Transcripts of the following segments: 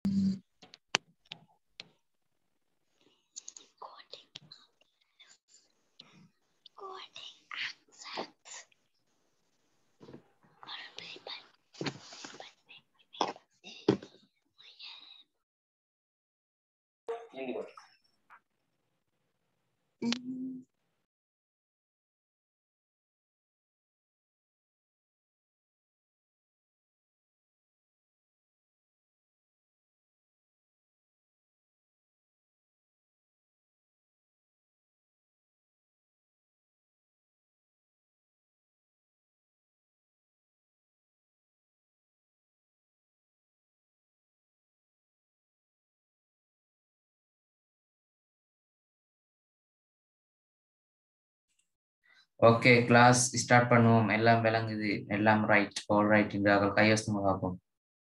Okay class start பண்ணுவோம் எல்லாம் விளங்குது எல்லாம் ரைட் ஆல் ரைட் இந்த கையொசமாக பார்ப்போம்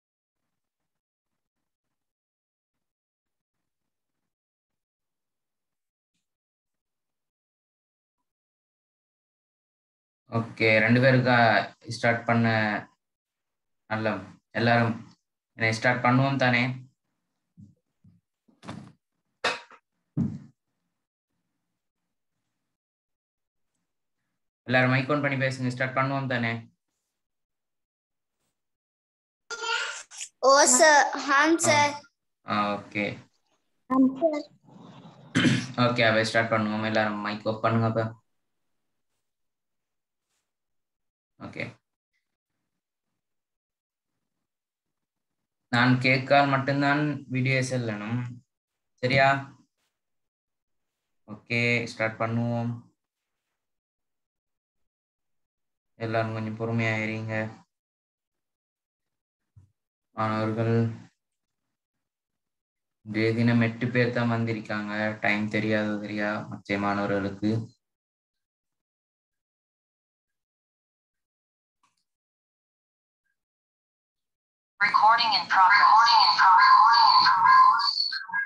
ஓகே ரெண்டு பேருக்கா ஸ்டார்ட் பண்ண நல்ல எல்லாரும் என்ன ஸ்டார்ட் பண்ணுவோம் தானே எல்லாரும் மைக் ஆன் பண்ணி பேசுங்க ஸ்டார்ட் பண்ணுவோம் தானே ஓ சார் ஹான் சார் ஓகே ஓகே அப்ப ஸ்டார்ட் பண்ணுவோம் எல்லாரும் மைக் ஆஃப் பண்ணுங்க அப்ப ஓகே நான் கேட்கால் மட்டும்தான் வீடியோ செல்லணும் சரியா ஓகே ஸ்டார்ட் பண்ணுவோம் எல்லாரும் கொஞ்சம் பொறுமையா இருங்க மாணவர்கள் இன்றைய தினம் எட்டு பேர் தான் வந்திருக்காங்க டைம் தெரியாத தெரியா மற்ற மாணவர்களுக்கு Recording in progress. Recording in progress.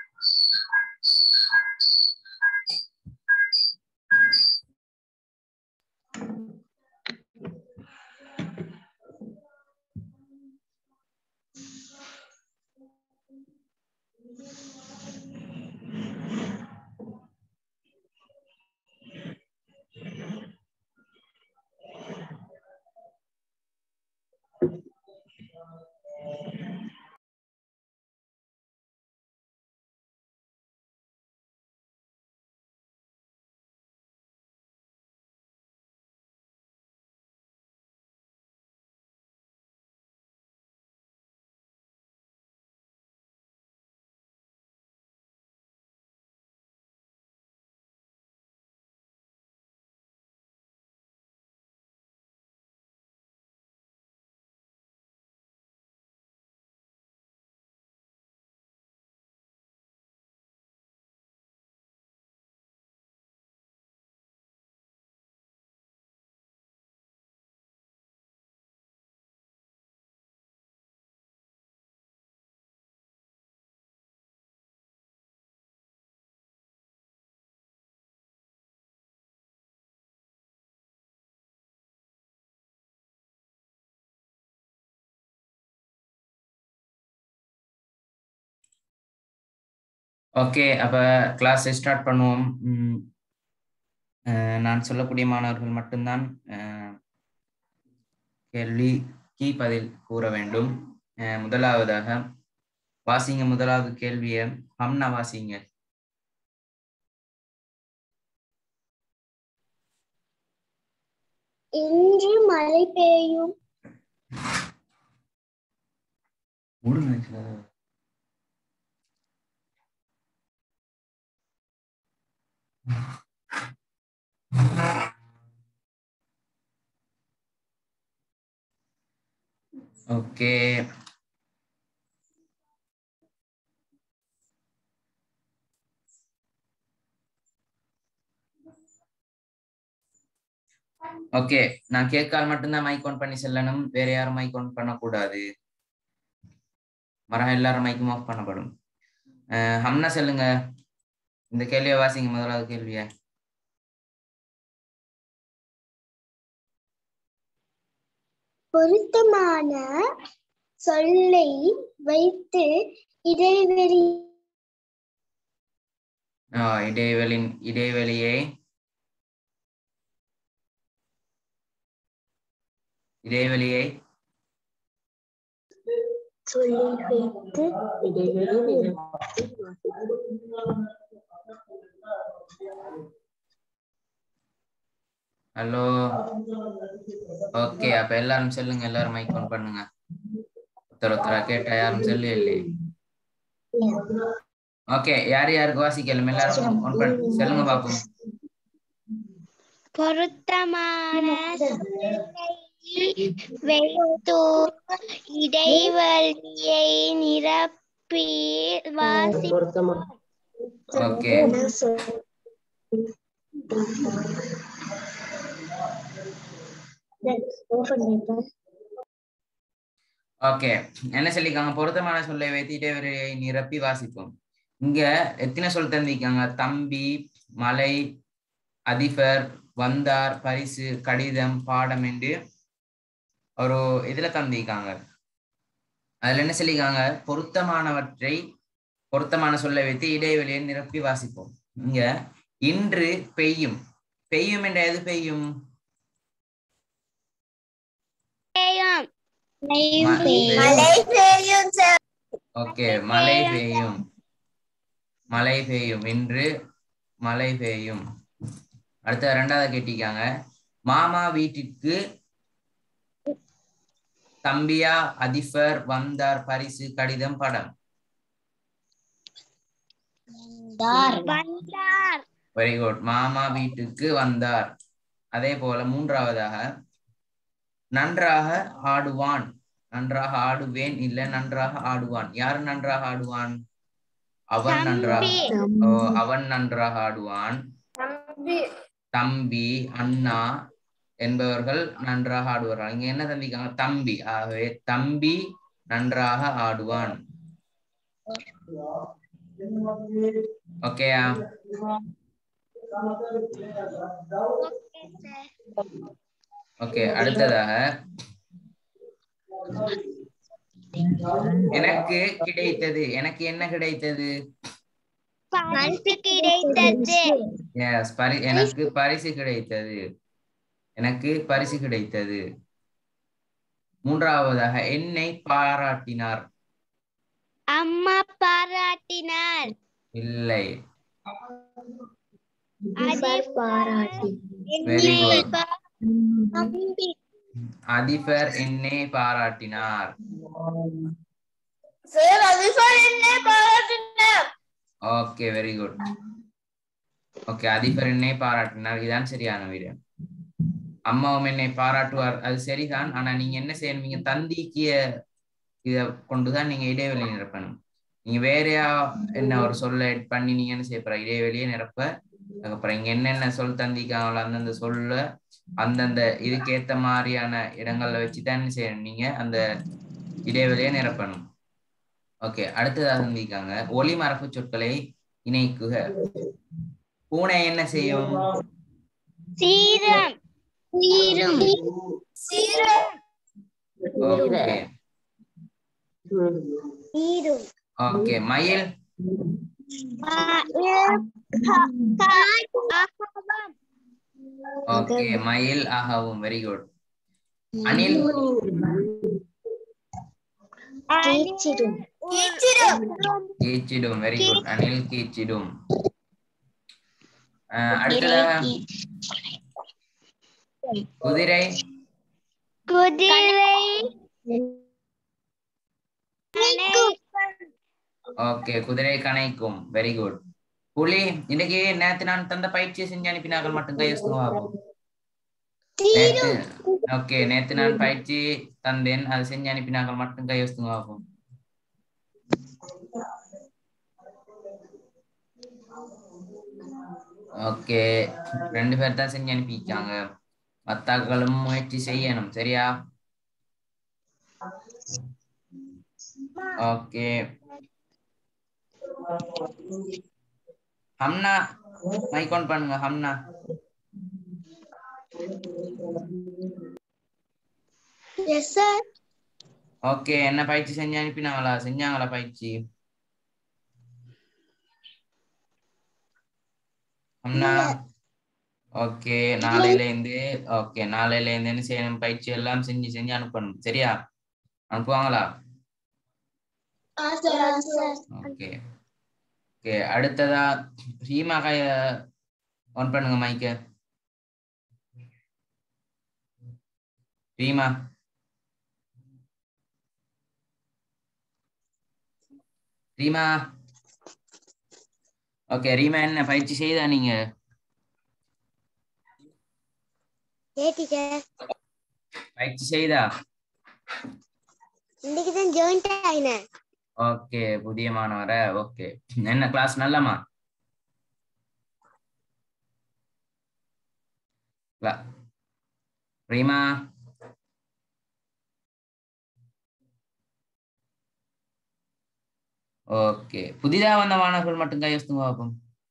Okay அப்ப கிளாஸ் ஸ்டார்ட் பண்ணுவோம் ம், அஹ், நான் சொல்லக்கூடிய மாணவர்கள் மட்டும்தான் அஹ், கேள்விக்கு பதில் கூற வேண்டும் அஹ், முதலாவதாக வாசிங்க முதலாவது கேள்வியை ஹம்னா வாசிங்க இன்று மழை பெய்யும் மூடுங்க ஓகே ஓகே நான் கேட்கால் மட்டும்தான் மைக் ஆன் பண்ணி செல்லணும் வேற யாரும் மைக் ஆன் பண்ணக்கூடாது மரம் எல்லாரும் மைக்கும் ஆஃப் பண்ணப்படும் அஹ் ஹம்னா சொல்லுங்க இந்த கேள்வியை வாசிங்க முதலாவது கேள்விய பொருத்தமான சொல்லை வைத்து இடைவெளி ஆ, இடைவெளி இடைவெளியை இடைவெளியை சொல்லி வைத்து ஹலோ ஓகே அப்ப எல்லாரும் சொல்லுங்க எல்லாரும் மைக் ஆன் பண்ணுங்க ஒருத்தர் ஒருத்தரா கேட்டா யாரும் சொல்லு இல்லையே ஓகே யார் யாருக்கு வாசிக்கலாம் எல்லாரும் ஆன் பண்ணு சொல்லுங்க பாப்போம் பொருத்தமான வைத்து இடைவெளியை நிரப்பி வாசி ஓகே ஓகே என்ன சொல்லிருக்காங்க பொருத்தமான சொல்லை வைத்து இடைவெளியை நிரப்பி வாசிப்போம் இங்க எத்தனை சொல் தந்திருக்காங்க தம்பி மலை அதிபர் வந்தார் பரிசு கடிதம் பாடம் என்று ஒரு இதுல தந்திருக்காங்க அதுல என்ன சொல்லிருக்காங்க பொருத்தமானவற்றை பொருத்தமான சொல்லை வைத்து இடைவெளியை நிரப்பி வாசிப்போம் இங்க இன்று பெய்யும் பெய்யும் என்ற எது பெய்யும் மழை பெய்யும் ஓகே மழை பெய்யும் மழை பெய்யும் இன்று மழை பெய்யும் அடுத்த ரெண்டாவது கேட்டிருக்காங்க மாமா வீட்டிற்கு தம்பியா அதிபர் வந்தார் பரிசு கடிதம் படம் வந்தார் வெரி குட் மாமா வீட்டுக்கு வந்தார் அதே போல மூன்றாவதாக நன்றாக ஆடுவான் நன்றாக ஆடுவேன் இல்ல நன்றாக ஆடுவான் யாரு நன்றாக ஆடுவான் அவன் நன்றாக ஓ, அவன் நன்றாக ஆடுவான் தம்பி அண்ணா என்பவர்கள் நன்றாக ஆடுவார்கள் இங்க என்ன தம்பிக்காங்க தம்பி ஆகவே தம்பி நன்றாக ஆடுவான் ஓகேயா ஓகே அடுத்ததாக எனக்கு கிடைத்தது எனக்கு என்ன கிடைத்தது பரிசு கிடைத்தது எஸ் பரி எனக்கு பரிசு கிடைத்தது எனக்கு பரிசு கிடைத்தது மூன்றாவதாக என்னை பாராட்டினார் அம்மா பாராட்டினார் இல்லை பாராட்டி Very good. தம்பி அதிபர் என்னை பாராட்டினார் சார் அதிபர் என்னை பாராட்டினார் ஓகே வெரி குட் ஓகே அதிபர் என்னை பாராட்டினார் இதுதான் சரியான வீடு அம்மாவும் என்னை பாராட்டுவார் அது சரிதான் ஆனா நீங்க என்ன செய்யணும் நீங்க தந்திக்கிய இத கொண்டுதான் நீங்க இடைவெளி நிரப்பணும் நீங்க வேறையா என்ன ஒரு சொல்ல add பண்ணி நீங்க என்ன செய்ய போற இடைவெளியை நிரப்ப அதுக்கப்புறம் இங்க என்னென்ன சொல் தந்திக்காங்களோ அந்தந்த சொல்ல அந்தந்த இதுக்கேத்த மாதிரியான இடங்கள்ல வச்சுதான் என்ன செய்யணும் நீங்க அந்த இடைவெளியை நிரப்பணும் ஓகே அடுத்ததாக தந்திருக்காங்க ஒளி மரபு சொற்களை இணைக்குக பூனை என்ன செய்யும் சீரம் சீரும் சீரம் ஓகே சீரும் ஓகே மயில் ஓகே மயில் ஆகவும் வெரி குட் அனில் கீச்சிடும் கீச்சிடும் வெரி குட் அனில் கீச்சிடும் அஹ், அடுத்ததாக குதிரை குதிரை ஓகே குதிரை கணைக்கும் வெரி குட் புலி இன்னைக்கு நேத்து நான் தந்த பயிற்சியை செஞ்சு அனுப்பினார்கள் மட்டும் கையசுவாகும் நேத்து ஓகே நேத்து நான் பயிற்சி தந்தேன் அது செஞ்சு அனுப்பினார்கள் மட்டும் கையசுவாகும் ஓகே ரெண்டு பேர் தான் செஞ்சு அனுப்பிச்சாங்க மத்தாக்களும் முயற்சி செய்யணும் சரியா ஓகே ஹம்னா மைக் ஆன் பண்ணுங்க ஹம்னா எஸ் சார் ஓகே என்ன பயிற்சி செஞ்சு அனுப்பினாங்களா செஞ்சாங்களா பயிற்சி அம்னா ஓகே நாளையில இருந்து ஓகே நாளையில இருந்து என்ன செய்யணும் பயிற்சி எல்லாம் செஞ்சு செஞ்சு அனுப்பணும் சரியா அனுப்புவாங்களா ஓகே ஓகே அடுத்ததா ஹீமா கைய ஆன் பண்ணுங்க மைக்க ரீமா ரீமா ஓகே ரீமா என்ன பயிற்சி செய்தா நீங்க டீச்சர் பயிற்சி செய்தா இன்னைக்கு தான் ஜாயின் ஆயினேன் ஓகே புதிய மாணவர ஓகே என்ன கிளாஸ் நல்லமா கிளா- ரீமா ஓகே புதிதா வந்த மாணவர்கள் மட்டும் கையெழுத்துங்க பார்ப்போம்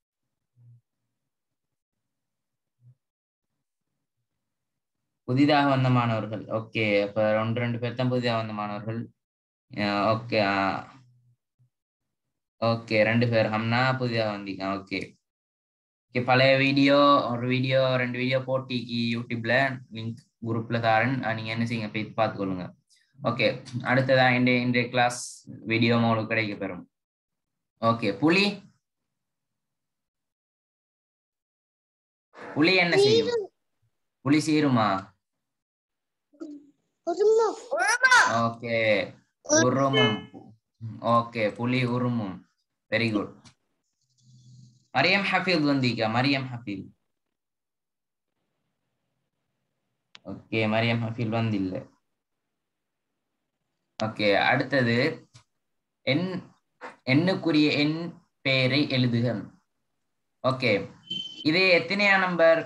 புதிதாக வந்த மாணவர்கள் ஓகே அப்ப ரெண்டு ரெண்டு பேர் தான் புதிதாக வந்த மாணவர்கள் ஓகே ஓகே ரெண்டு பேர் ஹம்னா புதிதாக வந்தீங்க ஓகே ஓகே பழைய வீடியோ ஒரு வீடியோ ரெண்டு வீடியோ போட்டிக்கு யூடியூப்ல லிங்க் குரூப்ல தாரேன் அஹ் நீங்க என்ன செய்யுங்க போய் பார்த்துக்கொள்ளுங்க ஓகே அடுத்ததா இன்றைய இன்றைய கிளாஸ் வீடியோ உங்களுக்கு கிடைக்க பெறும் ஓகே புலி புலி என்ன செய்யும் புலி சீருமா ஓகே உருமும் ஓகே புலி உருமும் வெரி குட் மரியம் ஹஃபீல் வந்தீங்க மரியம் ஹஃபீல் ஓகே மரியம் ஹஃபீல் வந்தில்ல ஓகே அடுத்தது எண் எண்ணுக்குரிய எண் பெயரை எழுதுக ஓகே இது எத்தனையா நம்பர்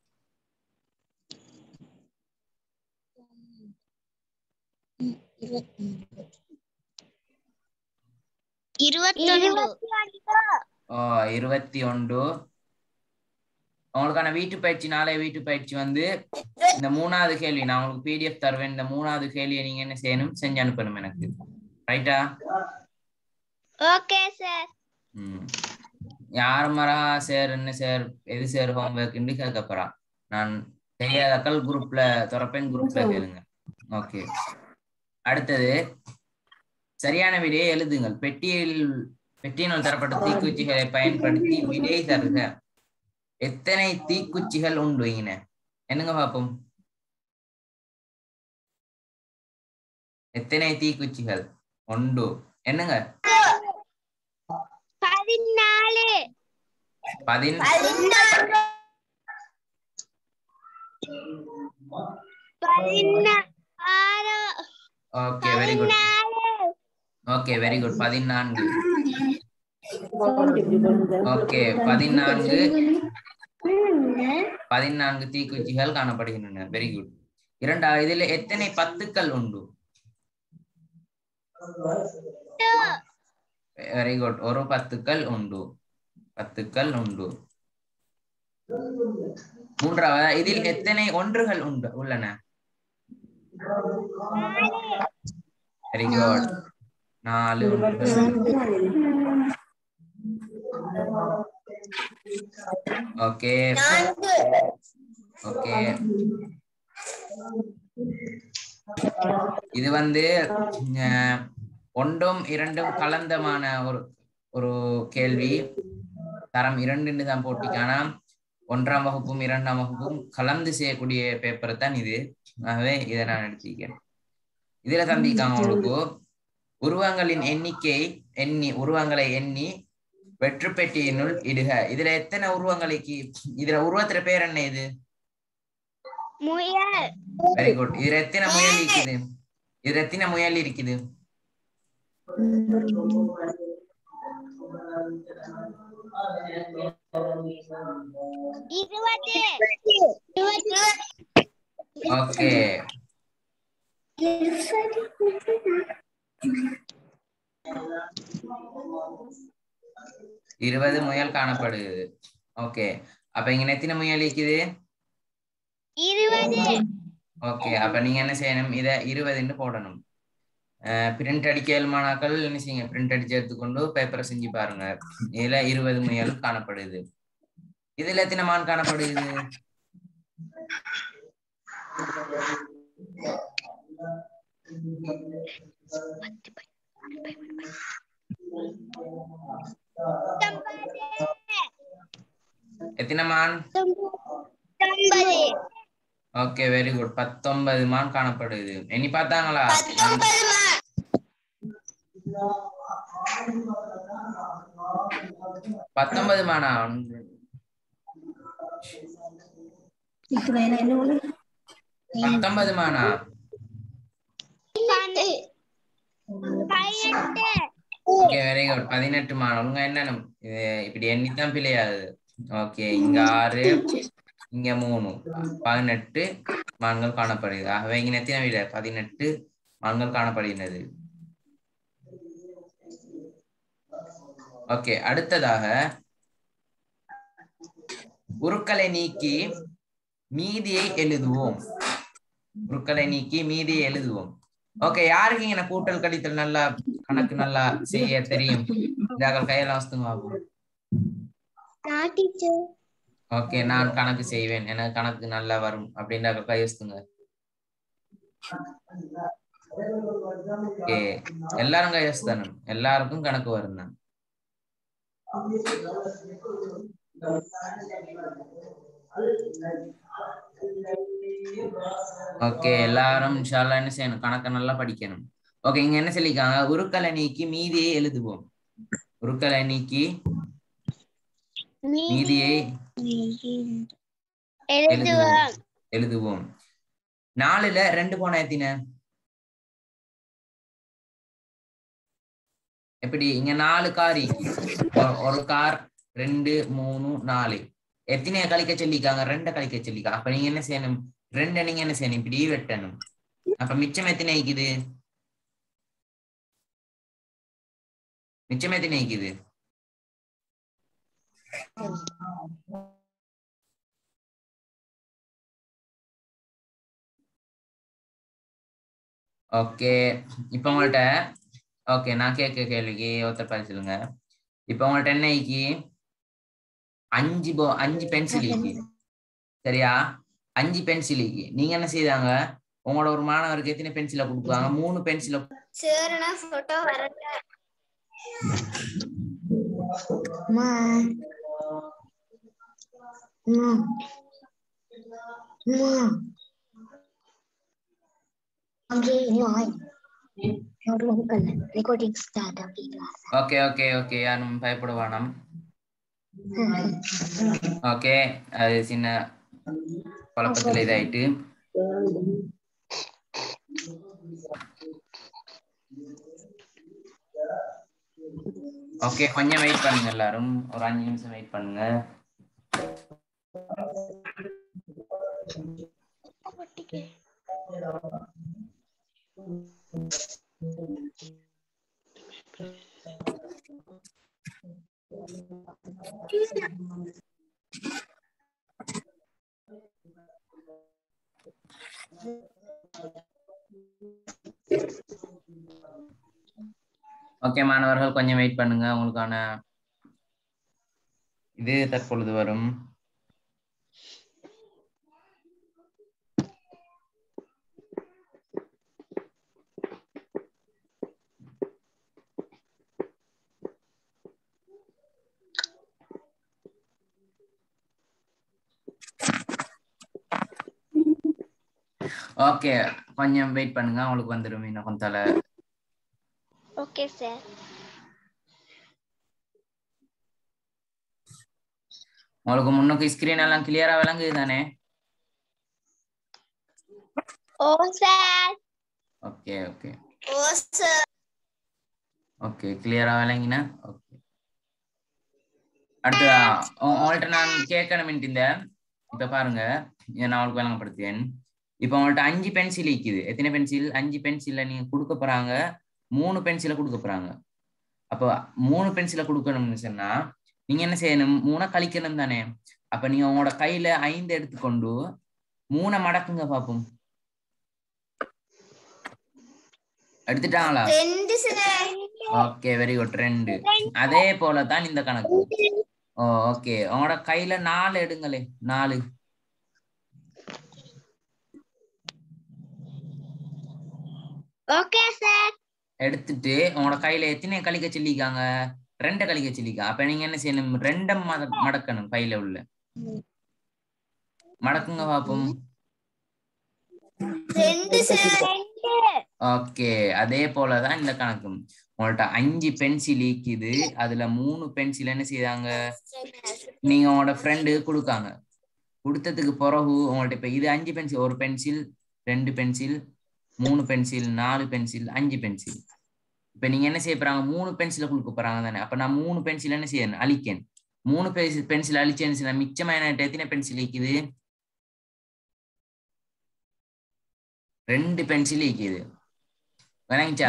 இருபத்தொன்று ஓ இருபத்தி ஒன்று உங்களுக்கான வீட்டு பயிற்சி நாளைய வீட்டு பயிற்சி வந்து இந்த மூணாவது கேள்வி நான் உங்களுக்கு பிடிஎஃப் தருவேன் இந்த மூணாவது கேள்வியை நீங்க என்ன செய்யணும் செஞ்சு அனுப்பணும் எனக்கு ரைட்டா ஓகே சார் ம் யார் மரா சார் என்ன சார் எது சார் ஹோம்ஒர்க் கேட்க போறா நான் தெரியாதக்கள் குரூப்ல திறப்பேன் குரூப்ல கேளுங்க ஓகே அடுத்தது சரியான விடையை எழுதுங்கள் பெட்டியில் பெட்டியினுள் தரப்பட்ட தீக்குச்சிகளை பயன்படுத்தி விடை தருக எத்தனை தீக்குச்சிகள் உண்டு இங்க என்னங்க பாப்போம் எத்தனை தீக்குச்சிகள் உண்டு என்னங்க பதினாலு பதின் பதினாறு ஓகே வெரி குட் பதினாலு ஓகே வெரி குட் பதினான்கு ஓகே பதினான்கு பதினான்கு தீக்குச்சிகள் காணப்படுகின்றன வெரி குட் இரண்டாவது இதில் எத்தனை பத்துக்கள் உண்டு வெரி குட் ஒரு பத்துக்கள் உண்டு பத்துக்கள் உண்டு மூன்றாவது இதில் எத்தனை ஒன்றுகள் உண்டு உள்ளன வெரி குட் நாலு ஒன்றுகள் ஓகே ஓகே இது வந்து அஹ், ஒன்றும் இரண்டும் கலந்தமான ஒரு ஒரு கேள்வி தரம் இரண்டுன்னு தான் போட்டிக்கான ஒன்றாம் வகுப்பும் இரண்டாம் வகுப்பும் கலந்து செய்யக்கூடிய பேப்பர் தான் இது ஆகவே இதை நான் எடுத்திருக்கேன் இதுல தந்திருக்காங்க உங்களுக்கு உருவங்களின் எண்ணிக்கை எண்ணி உருவங்களை எண்ணி வெற்று பெட்டியினுள் இடுக இதுல எத்தனை உருவங்களுக்கு இதுல உருவத்துல பேர் என்ன இது முயல் வெரி குட் இதுல எத்தனை முயல் இருக்குது இதுல எத்தனை முயல் இருக்குது இருபது இருபது ஓகே இருபது முயல் காணப்படுகிறது ஓகே அப்ப இங்க எத்தனை முயல் இருக்குது இருபது ஓகே அப்ப நீங்க என்ன செய்யணும் இத இருபதுன்னு போடணும் பிரிண்ட் அடிக்க இயல்மானாக்கள் என்ன செய்யுங்க பிரிண்ட் அடிச்சு எடுத்துக்கொண்டு பேப்பரை செஞ்சு பாருங்க இதுல இருபது முயல் காணப்படுது இதுல எத்தனை மான் காணப்படுது எத்தனை மான் ஒன்பது ஓகே வெரி குட் பத்தொன்பது மான் காணப்படுது இனி பார்த்தாங்களா பத்தொன்பது மானா பத்தொன்பது மானா பதினெட்டு ஓகே வெரி குட் பதினெட்டு மான் உங்க என்ன இது இப்படி எண்ணித்தான் பிழையாது ஓகே இங்க ஆறு இங்க மூணு பதினெட்டு மான்கள் காணப்படுகிறது ஆகவே இங்க எத்தனை விட பதினெட்டு மான்கள் காணப்படுகிறது ஓகே அடுத்ததாக உருக்களை நீக்கி மீதியை எழுதுவோம் உருக்களை நீக்கி மீதியை எழுதுவோம் ஓகே யாருக்கு இங்க கூட்டல் கழித்தல் நல்லா கணக்கு நல்லா செய்ய தெரியும் இதாக கையெல்லாம் வஸ்துங்க பாப்போம் நான் டீச்சர் ஓகே நான் கணக்கு செய்வேன் எனக்கு கணக்கு நல்லா வரும் அப்படின்ற கை வஸ்துங்க ஓகே எல்லாரும் கை வஸ்தானும் எல்லாருக்கும் கணக்கு வரும் தான் ஓகே எல்லாரும் இன்ஷால்லா என்ன செய்யணும் கணக்க நல்லா படிக்கணும் ஓகே இங்க என்ன சொல்லிருக்காங்க உருக்களை நீக்கி மீதியை எழுதுவோம் உருக்களை நீக்கி மீதியை எழுதுவோம் எழுதுவோம் நாலுல ரெண்டு போன எத்தின எப்படி இங்க நாலு கார் இருக்கு. ஒரு- ஒரு கார் ரெண்டு மூணு நாலு எத்தனைய கழிக்க சொல்லிக்காங்க ரெண்ட கழிக்க சொல்லிக்காங்க அப்ப நீங்க என்ன செய்யணும் ரெண்ட நீங்க என்ன செய்யணும் இப்படி வெட்டணும் அப்ப மிச்சம் எத்தனை இருக்குது மிச்சம் எத்தனை இருக்குது ஓகே இப்ப உங்கள்ட்ட ஓகே நான் கேட்க கேள்விக்கு ஒருத்தர் பதில் சொல்லுங்க இப்ப உங்கள்ட்ட என்ன இருக்கு அஞ்சு போ அஞ்சு பென்சில் இருக்கு சரியா அஞ்சு பென்சில் இருக்கு நீங்க என்ன செய்தாங்க உங்களோட ஒரு மாணவருக்கு எத்தனை பென்சிலை கொடுப்பாங்க மூணு பென்சிலை சார் நான் போட்டோ வரல recording start அப்படி class. ஓகே ஓகே ஓகே யாரும் பயப்பட வேணாம் ஓகே அது சின்ன குழப்பத்துல இதாயிட்டு ஓகே கொஞ்சம் வெயிட் பண்ணுங்க எல்லாரும் ஒரு அஞ்சு நிமிஷம் வெயிட் பண்ணுங்க ஓகே மாணவர்கள் கொஞ்சம் வெயிட் பண்ணுங்க உங்களுக்கான இது தற்பொழுது வரும் ஓகே கொஞ்சம் வெயிட் பண்ணுங்க உங்களுக்கு வந்துடும் இன்னும் கொஞ்சம் தலை ஓகே சார் உங்களுக்கு முன்னுக்கு ஸ்கிரீன் எல்லாம் கிளியரா விளங்குது தானே ஓ சார் ஓகே ஓகே ஓ சார் ஓகே கிளியரா விளங்கினா ஓகே அடுத்ததா உ- உங்கள்ட்ட நான் கேட்கணும் இந்த இப்ப பாருங்க இதை நான் உங்களுக்கு விளங்கப்படுத்துவேன் இப்ப உங்கள்ட்ட அஞ்சு பென்சில் இருக்குது எத்தனை பென்சில் அஞ்சு பென்சில்ல நீங்க கொடுக்க போறாங்க மூணு பென்சிலை கொடுக்க போறாங்க அப்போ மூணு பென்சிலை கொடுக்கணும்னு சொன்னா நீங்க என்ன செய்யணும் மூணை கழிக்கணும் தானே அப்ப நீங்க உங்களோட கையில ஐந்து எடுத்துக்கொண்டு மூணை மடக்குங்க பாப்போம் எடுத்துட்டாங்களா ரெண்டு சார் ஓகே வெரி குட் ரெண்டு அதே போல தான் இந்த கணக்கு ஓ ஓகே உங்களோட கையில நாலு எடுங்களே நாலு ஓகே சார் எடுத்துட்டு உங்களோட கையில எத்தனை கழிக்க சொல்லிக்காங்க ரெண்டை கழிக்க சொல்லிக்கா அப்ப நீங்க என்ன செய்யணும் ரெண்டம் மட மடக்கணும் கையில உள்ள மடக்குங்க பாப்போம் ரெண்டு சார் ஓகே அதே போலதான் இந்த கணக்கும் உங்கள்ட்ட அஞ்சு பென்சில் ஈக்குது அதுல மூணு பென்சில் என்ன செய்தாங்க நீங்க உங்களோட ஃப்ரெண்டு கொடுக்காங்க கொடுத்ததுக்கு பிறகு உங்கள்ட்ட இப்ப இது அஞ்சு பென்சில் ஒரு பென்சில் ரெண்டு பென்சில் மூணு பென்சில் நாலு பென்சில் அஞ்சு பென்சில் இப்ப நீங்க என்ன செய்ய போறாங்க மூணு பென்சில கொடுக்க போறாங்க தானே அப்ப நான் மூணு பென்சில் என்ன செய்யணும் அழிக்கேன் மூணு பென்சில் பென்சில் அழிச்சேன்னு சொன்னா மிச்சமா என்ன எத்தனை பென்சில் ஈக்குது ரெண்டு பென்சில் ஈக்குது விளங்கிச்சா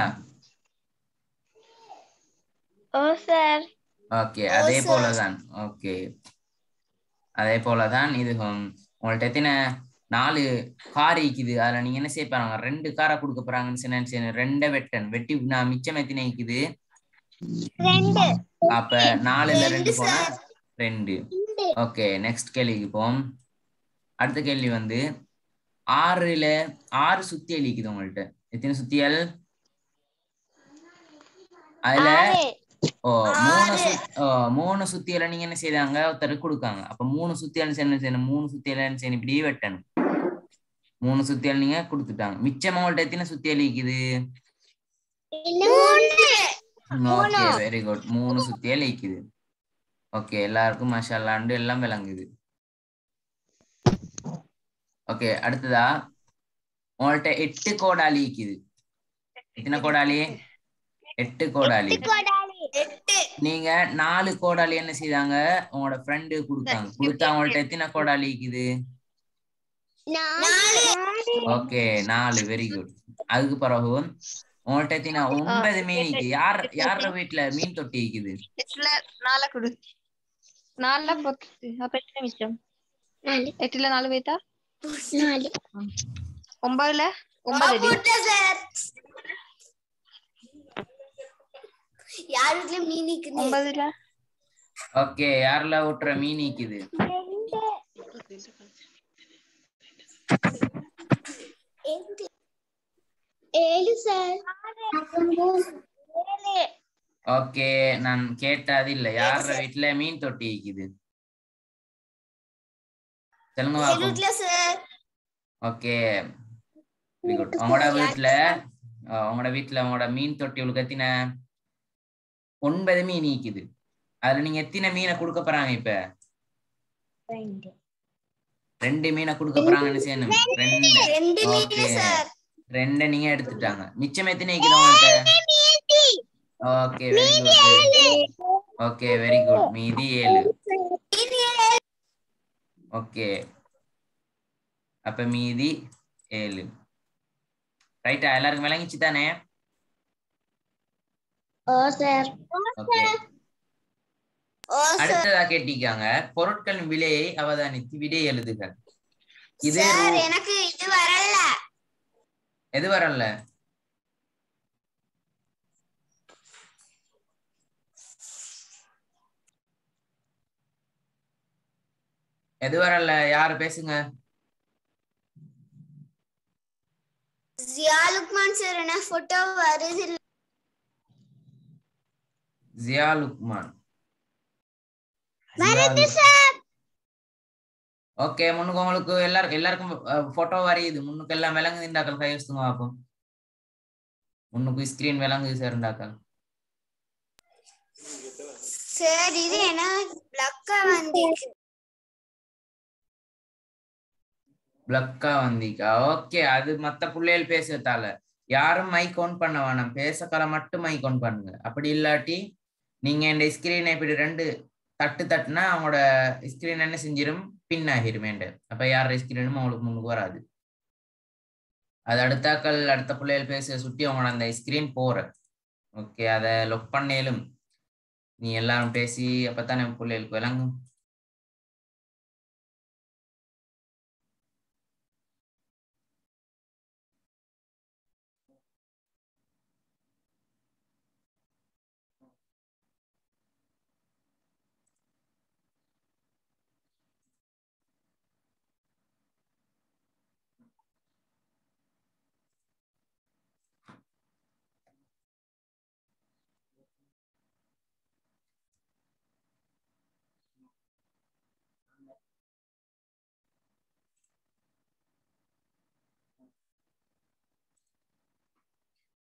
ஓ சார் ஓகே அதே போலதான் ஓகே அதே போலதான் இது ஹம், உங்கள்ட்ட எத்தனை நாலு கார் இருக்குது அதுல நீங்க என்ன செய்ய போறாங்க ரெண்டு காரை கொடுக்க போறாங்கன்னு சொன்னா சரி, ரெண்டை வெட்டன் வெட்டி நான் மிச்சம் எத்தனை இருக்குது ரெண்டு அப்ப நாலுல ரெண்டு ரெண்டு போனா சார். ரெண்டு ஓகே நெக்ஸ்ட் கேள்விக்கு போம் அடுத்த கேள்வி வந்து ஆறுல ஆறு சுத்தியல் இருக்குது உங்கள்ட்ட எத்தனை சுத்தியல் அதுல ஆறு ஓ மூணு ஆறு. சு- ஓ, மூணு சுத்தியல நீங்க என்ன செய்தாங்க ஒருத்தருக்கு கொடுக்காங்க அப்ப மூணு சுத்தியல் என்ன செய்யணும் மூணு சுத்தியல என்ன செய்யணும் இப்படியே வெட்டணும் மூணு சுத்தியல் நீங்க கொடுத்துட்டாங்க மிச்சம் உங்கள்ட்ட எத்தனை சுத்தியல் இருக்குது மூணு ஓகே வெரி குட் மூணு சுத்தியல் இருக்குது ஓகே எல்லாருக்கும் மஷாலாண்டு எல்லாம் விளங்குது ஓகே அடுத்ததா உங்கள்ட்ட எட்டு கோடாலி இருக்குது எத்தனை கோடாலி எட்டு கோடாலி கோடாலி எட்டு நீங்க நாலு கோடாலி என்ன செய்தாங்க உங்களோட ஃப்ரெண்டு கொடுத்தாங்க கொடுத்தா அவங்கள்ட்ட எத்தனை கோடாலி இருக்குது நாலு ஓகே நாலு வெரி குட் அதுக்கு பிறகு உங்கள்ட்ட எத்தனை ஒன்பது மீன் இருக்குது யார் யார வீட்டுல மீன் தொட்டி இருக்குது எட்டுல நாலு கொடு நாலுல பத்து அப்ப எத்தனை மிச்சம் நாலு எட்டுல நாலு போய்த்தா நாலு ஒன்பதுல ஒன்பது அடி சார் யார் வீட்ல மீன் நிக்குது ஒன்பதுல ஓகே யாரெல்லாம் விட்டுற மீன் இருக்குது ஏழு சார் ஏழு ஓகே நான் கேட்டது இல்ல யார வீட்டுல மீன் தொட்டி இருக்குது சொல்லுங்க எங்க பாப்போம் வீட்ல சார் ஓகே வெரி குட் உங்களோட வீட்டுல அஹ், உங்களோட வீட்டுல உங்களோட மீன் தொட்டி உங்களுக்கு எத்தனை ஒன்பது மீன் நிக்குது அதுல நீங்க எத்தனை மீனை கொடுக்க போறாங்க இப்ப ரெண்டு மீனை கொடுக்க போறாங்கன்னு செய்யணும் ரெண்டு ரெண்டு ஓகே மீன் சார் ரெண்டு நீங்க எடுத்துட்டாங்க மிச்சம் எத்தனை இருக்குது உங்கள்ட்ட okay very good okay very good மீதி ஏழு ஓகே அப்ப மீதி ஏழு ரைட்டா எல்லாருக்கும் விளங்கிச்சு தானே ஓ சார் ஓகே ஓ சார் அடுத்ததா கேட்டிருக்காங்க பொருட்களின் விலையை அவதானித்து விடை எழுதுக இது சார் ரூ- எனக்கு இது வரல எது வரல எது வரல யாரு பேசுங்க ஜியா லுக்மான் சார் என்ன போட்டோ வருது இல்ல ஜியா லுக்மான் வருது சார் ஓகே முன்னுக்கு உங்களுக்கு எல்லாரும் எல்லாருக்கும் போட்டோ வரையுது முன்னுக்கு எல்லாம் விளங்குது இந்தாக்கள் கை வச்சுங்க பார்ப்போம் முன்னுக்கு ஸ்கிரீன் விளங்குது சார் இந்தாக்கள் சார் இது என்ன பிளக்கா வந்திருக்கு பிளக்கா வந்திக்கா ஓகே அது மத்த பிள்ளைகள் பேசுறதால யாரும் மைக் ஆன் பண்ண வேணாம் பேசக்கால மட்டும் மைக் ஆன் பண்ணுங்க அப்படி இல்லாட்டி நீங்க இந்த ஸ்கிரீனை இப்படி ரெண்டு தட்டு தட்டுனா அவங்களோட ஸ்கிரீன் என்ன செஞ்சிரும் பின் ஆகிருமேண்டு அப்ப யார் ஸ்கிரீனும் அவங்களுக்கு முன்னுக்கு வராது அது அடுத்தாக்கள் அடுத்த பிள்ளைகள் பேச சுட்டி அவங்களோட அந்த ஸ்கிரீன் போற ஓகே அதை லொக் பண்ணேலும் நீ எல்லாரும் பேசி அப்பத்தானே பிள்ளைகளுக்கு விளங்கும்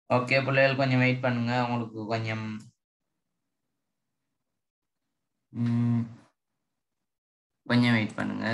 ஓகே பிள்ளைகள் கொஞ்சம் வெயிட் பண்ணுங்க உங்களுக்கு கொஞ்சம் ம், கொஞ்சம் வெயிட் பண்ணுங்க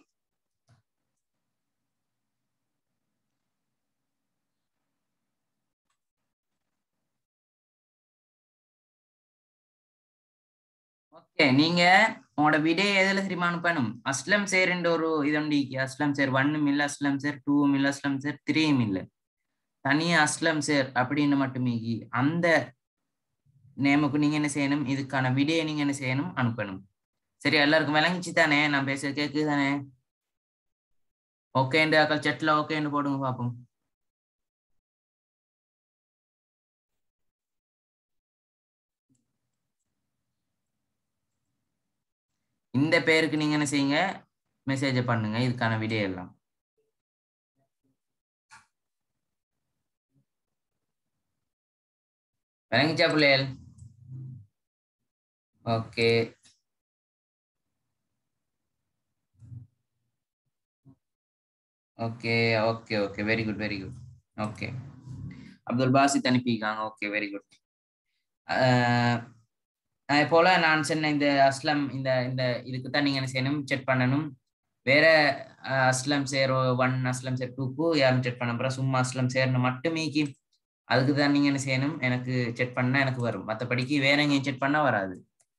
ஓகே நீங்க உங்களோட விடையை எதுல தெரியுமா அனுப்பணும் அஸ்லம் சேர்ன்ற ஒரு இதொண்டி அஸ்லம் சேர் ஒன்னும் இல்ல அஸ்லம் சேர் டூவும் இல்ல அஸ்லம் சேர் த்ரீயும் இல்ல தனியா அஸ்லம் சேர் அப்படின்னு மட்டுமே அந்த நேமுக்கு நீங்க என்ன செய்யணும் இதுக்கான விடையை நீங்க என்ன செய்யணும் அனுப்பணும் சரி எல்லாருக்கும் விளங்கிச்சு தானே நான் பேச கேக்குது தானே ஓகேண்டு அக்கல் செட்ல ஓகேண்டு போடுங்க பாப்போம் இந்த பேருக்கு நீங்க என்ன செய்யுங்க மெசேஜ் பண்ணுங்க இதுக்கான விடை எல்லாம் விளங்கிச்சா பிள்ளைகள் okay okay okay okay very good very good okay Abdul Basith அனுப்பியிருக்காங்க ஓகே வெரி குட் அதே போல நான் சொன்ன இந்த அஸ்லம் இந்த இந்த இதுக்கு தான் நீங்க என்ன செய்யணும் செக் பண்ணணும் வேற அஹ், Aslam sir one Aslam sir டூக்கு யாரும் செக் பண்ண போறா சும்மா அஸ்லம் சேர்னு மட்டுமே கி- அதுக்கு தான் நீங்க என்ன செய்யணும் எனக்கு செக் பண்ணா எனக்கு வரும் மற்றபடிக்கு வேற எங்கேயும் செக் பண்ணா வராது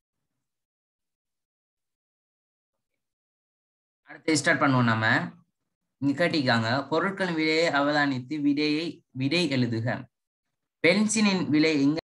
அடுத்து ஸ்டார்ட் பண்ணுவோம் நம்ம இங்க கேட்டிருக்காங்க பொருட்களின் விலையை அவதானித்து விடையை விடை எழுதுக பென்சிலின் விலை எங்க